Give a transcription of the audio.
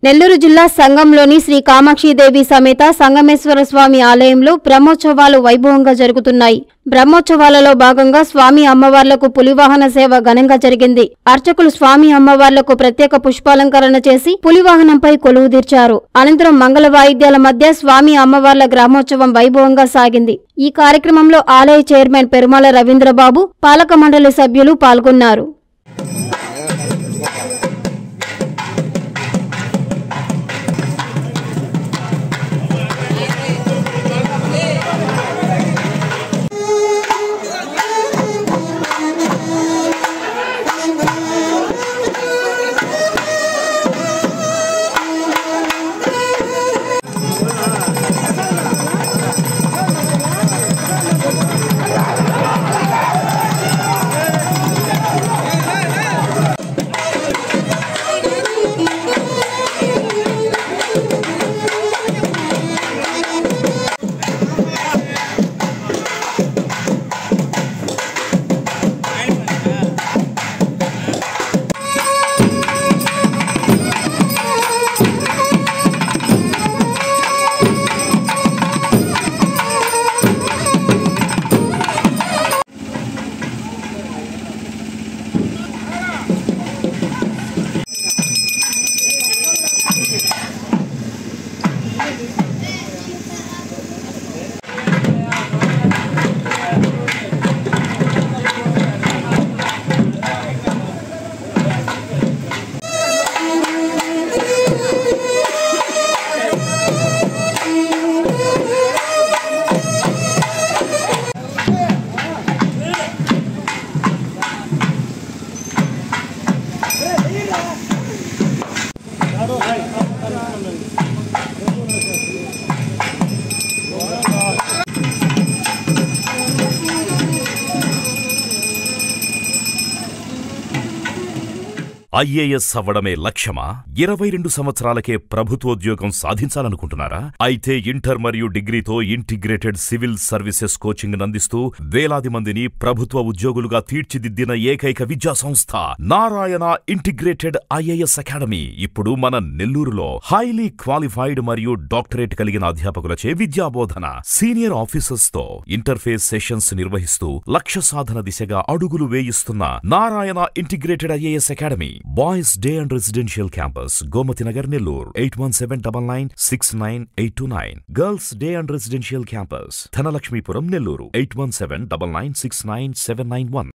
నెల్లూరు జిల్లా సంఘంలోని శ్రీ కామాక్షిదేవి సమేత సంగమేశ్వర స్వామి ఆలయంలో బ్రహ్మోత్సవాలు వైభవంగా జరుగుతున్నాయి బ్రహ్మోత్సవాలలో భాగంగా స్వామి అమ్మవార్లకు పులివాహన సేవ ఘనంగా జరిగింది అర్చకులు స్వామి అమ్మవార్లకు ప్రత్యేక పుష్పాలంకరణ చేసి పులివాహనంపై కొలువు తీర్చారు అనంతరం మంగళ వాయిద్యాల మధ్య స్వామి అమ్మవార్ల గ్రామోత్సవం వైభవంగా సాగింది ఈ కార్యక్రమంలో ఆలయ చైర్మన్ పెరుమాల రవీంద్రబాబు పాలక మండలి సభ్యులు పాల్గొన్నారు ఐఏఎస్ అవ్వడమే లక్ష్యమా ఇరవై రెండు సంవత్సరాలకే ప్రభుత్వోద్యోగం సాధించాలనుకుంటున్నారా అయితే ఇంటర్ మరియు డిగ్రీతో ఇంటిగ్రేటెడ్ సివిల్ సర్వీసెస్ కోచింగ్ అందిస్తూ వేలాది మందిని ప్రభుత్వ ఉద్యోగులుగా తీర్చిదిద్దిన ఏకైక విద్యా సంస్థ నారాయణ ఇంటిగ్రేటెడ్ ఐఏఎస్ అకాడమీ ఇప్పుడు మన నెల్లూరులో హైలీ క్వాలిఫైడ్ మరియు డాక్టరేట్ కలిగిన అధ్యాపకులచే విద్యాబోధన సీనియర్ ఆఫీసర్స్ తో ఇంటర్ఫేస్ సెషన్స్ నిర్వహిస్తూ లక్ష్య సాధన దిశగా అడుగులు వేయిస్తున్న Narayana integrated IAS academy boys day and residential campus Gomathi Nagar Nellore eight one seven double nine six nine eight two nine girls day and residential campus Dhanalakshmipuram Nellore eight one seven double nine six nine seven nine one